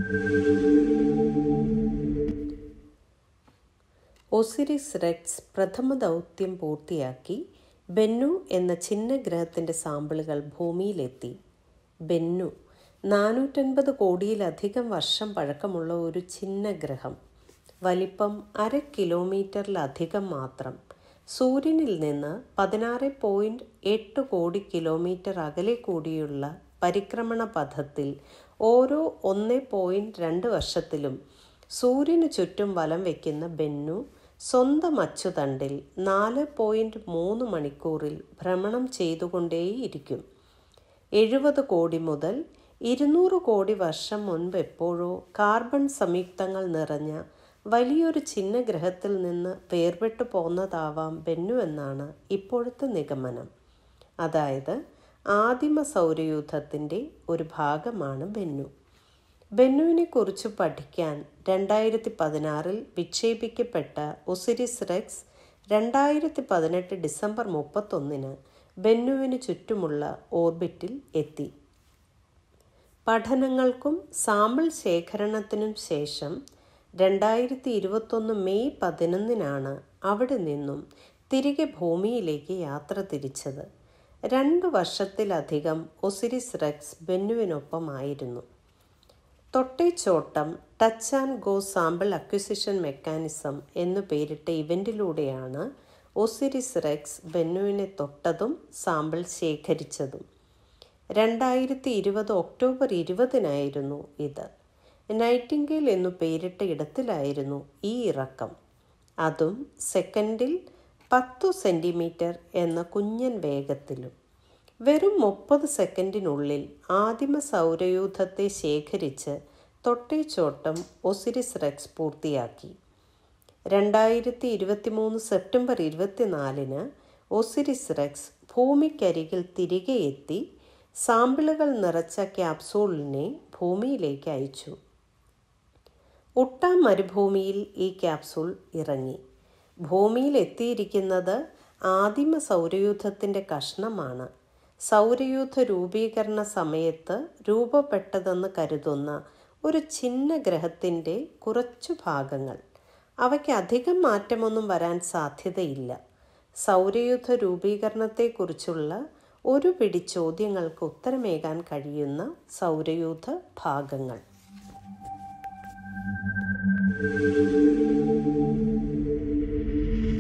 Osiris Rex പ്രഥമ ദൗത്യം പൂർത്തിയാക്കി ബെന്നു എന്ന ചിഹ്നഗ്രഹത്തിൻ്റെ സാമ്പിളുകൾ ഭൂമിയിലെത്തി ബെന്നു നാനൂറ്റൻപത് കോടിയിലധികം വർഷം പഴക്കമുള്ള ഒരു ചിഹ്നഗ്രഹം വലിപ്പം അര കിലോമീറ്ററിലധികം മാത്രം സൂര്യനിൽ നിന്ന് പതിനാറ് പോയിൻറ്റ് എട്ട് കോടി കിലോമീറ്റർ അകലെ കൂടിയുള്ള പരിക്രമണ പഥത്തിൽ ഓരോ ഒന്ന് പോയിൻറ്റ് രണ്ട് വർഷത്തിലും സൂര്യന് ചുറ്റും വലം വയ്ക്കുന്ന ബെന്നു സ്വന്തം അച്ചുതണ്ടിൽ നാല് പോയിൻറ്റ് മൂന്ന് മണിക്കൂറിൽ ഭ്രമണം ചെയ്തുകൊണ്ടേയിരിക്കും എഴുപത് കോടി മുതൽ ഇരുന്നൂറ് കോടി വർഷം മുൻപ് എപ്പോഴോ കാർബൺ സംയുക്തങ്ങൾ നിറഞ്ഞ വലിയൊരു ചിഹ്നഗ്രഹത്തിൽ നിന്ന് വേർപെട്ടു പോന്നതാവാം ബെന്നു എന്നാണ് ഇപ്പോഴത്തെ നിഗമനം അതായത് ആദിമ സൗരയൂഥത്തിൻ്റെ ഒരു ഭാഗമാണ് ബെന്നു ബെന്നുവിനെ കുറിച്ച് പഠിക്കാൻ രണ്ടായിരത്തി പതിനാറിൽ വിക്ഷേപിക്കപ്പെട്ട ഒസിരിസ് റെക്സ് രണ്ടായിരത്തി പതിനെട്ട് ഡിസംബർ മുപ്പത്തൊന്നിന് ബെന്നുവിന് ചുറ്റുമുള്ള ഓർബിറ്റിൽ എത്തി പഠനങ്ങൾക്കും സാമ്പിൾ ശേഖരണത്തിനും ശേഷം രണ്ടായിരത്തി ഇരുപത്തൊന്ന് മെയ് പതിനൊന്നിനാണ് അവിടെ നിന്നും തിരികെ ഭൂമിയിലേക്ക് യാത്ര തിരിച്ചത് രണ്ട് വർഷത്തിലധികം ഒസിരിസ് റെക്സ് ബെന്നുവിനൊപ്പമായിരുന്നു തൊട്ടേച്ചോട്ടം touch and go sample acquisition mechanism എന്നു പേരിട്ട ഇവൻറ്റിലൂടെയാണ് ഒസിരിസ് റെക്സ് ബെന്നുവിനെ തൊട്ടതും സാമ്പിൾ ശേഖരിച്ചതും രണ്ടായിരത്തി ഇരുപത് ഒക്ടോബർ ഇരുപതിനായിരുന്നു ഇത് നൈറ്റിംഗേൽ എന്നു പേരിട്ട ഇടത്തിലായിരുന്നു ഈ ഇറക്കം അതും സെക്കൻഡിൽ പത്തു സെൻറ്റിമീറ്റർ എന്ന കുഞ്ഞൻ വേഗത്തിലും വെറും മുപ്പത് സെക്കൻഡിനുള്ളിൽ ആദിമ സൗരയൂഥത്തെ ശേഖരിച്ച് തൊട്ടേച്ചോട്ടം ഒസിരിസ് റെക്സ് പൂർത്തിയാക്കി രണ്ടായിരത്തി ഇരുപത്തി മൂന്ന് സെപ്റ്റംബർ ഇരുപത്തിനാലിന് ഒസിരിസ് റെക്സ് ഭൂമിക്കരികിൽ തിരികെ എത്തി സാമ്പിളുകൾ നിറച്ച ക്യാപ്സൂളിനെ ഭൂമിയിലേക്ക് അയച്ചു ഉട്ടാ മരുഭൂമിയിൽ ഈ ക്യാപ്സൂൾ ഇറങ്ങി ഭൂമിയിൽ എത്തിയിരിക്കുന്നത് ആദിമ സൗരയൂഥത്തിൻ്റെ കഷ്ണമാണ് സൗരയൂഥ രൂപീകരണ സമയത്ത് രൂപപ്പെട്ടതെന്ന് കരുതുന്ന ഒരു ചിഹ്ന ഗ്രഹത്തിൻ്റെ കുറച്ചു ഭാഗങ്ങൾ അവയ്ക്ക് അധികം മാറ്റമൊന്നും വരാൻ സാധ്യതയില്ല സൗരയൂഥ രൂപീകരണത്തെക്കുറിച്ചുള്ള ഒരു പിടി ചോദ്യങ്ങൾക്ക് ഉത്തരമേകാൻ കഴിയുന്ന സൗരയൂഥ ഭാഗങ്ങൾ